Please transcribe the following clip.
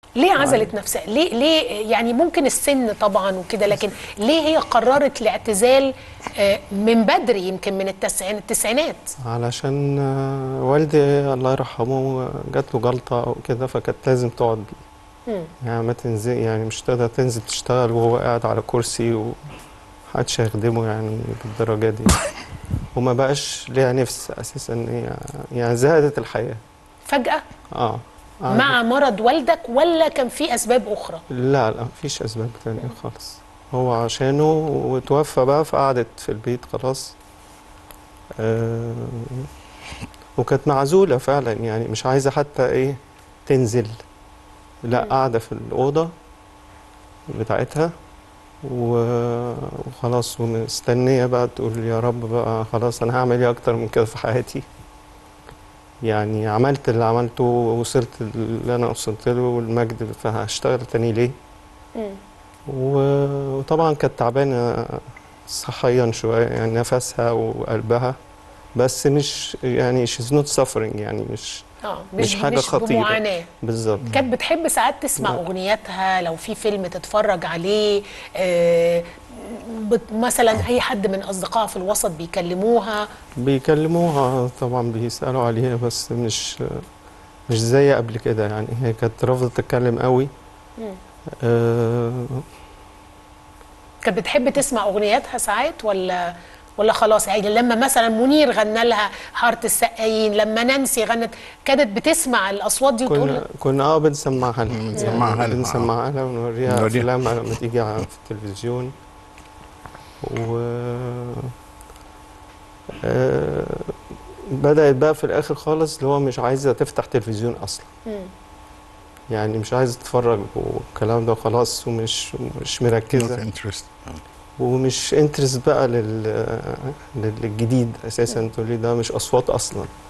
ليه عزلت نفسها ليه ليه يعني ممكن السن طبعا وكده لكن ليه هي قررت الاعتزال آه، من بدري يمكن من التسعين التسعينات علشان آه، والدي الله يرحمه جات له جلطة أو كده فكانت لازم تقعد مم. يعني ما تنزل يعني مش تقدر تنزل تشتغل وهو قاعد على كرسي ومحدش هيخدمه يعني بالدرجة دي وما بقاش ليها نفس أساسا إن هي يعني زهدت الحياة فجأة اه آه. مع مرض والدك ولا كان في اسباب اخرى لا لا مفيش أسباب تانية خالص هو عشانه وتوفى بقى فقعدت في البيت خلاص آه وكانت معزولة فعلا يعني مش عايزة حتى إيه تنزل لا قاعدة في الأوضة بتاعتها و- وخلاص ومستنية بقى تقول يا رب بقى خلاص أنا هعمل إيه أكتر من كده في حياتي يعني عملت اللي عملته ووصلت اللي أنا وصلت له والمجد فهشتغل تاني ليه مم. و- وطبعا كانت تعبانة صحيا شوية يعني نفسها وقلبها بس مش يعني she's not suffering يعني مش اه مش حاجة مش خطيرة. بمعاناه بالظبط كانت بتحب ساعات تسمع لا. اغنياتها لو في فيلم تتفرج عليه آه بت مثلا اي حد من اصدقائها في الوسط بيكلموها بيكلموها طبعا بيسألوا عليها بس مش مش زي قبل كده يعني هي كانت رافضة تتكلم قوي مم. آه كانت بتحب تسمع اغنياتها ساعات ولا ولا خلاص يعني لما مثلا منير غنى لها حاره السقايين لما نانسي غنت كانت بتسمع الاصوات دي وتقول كنا كنا اه بنسمعها لها بنسمعها لها. بنسمعها لها ونوريها نوريها. افلامها لما تيجي على- في التلفزيون و آه، بدأت بقى في الآخر خالص اللي هو مش عايزة تفتح تلفزيون أصلا مم. يعني مش عايزة تتفرج والكلام ده خلاص ومش مش مركزة انترست ومش انترست بقى لل... للجديد أساسا تقول لي ده مش أصوات أصلا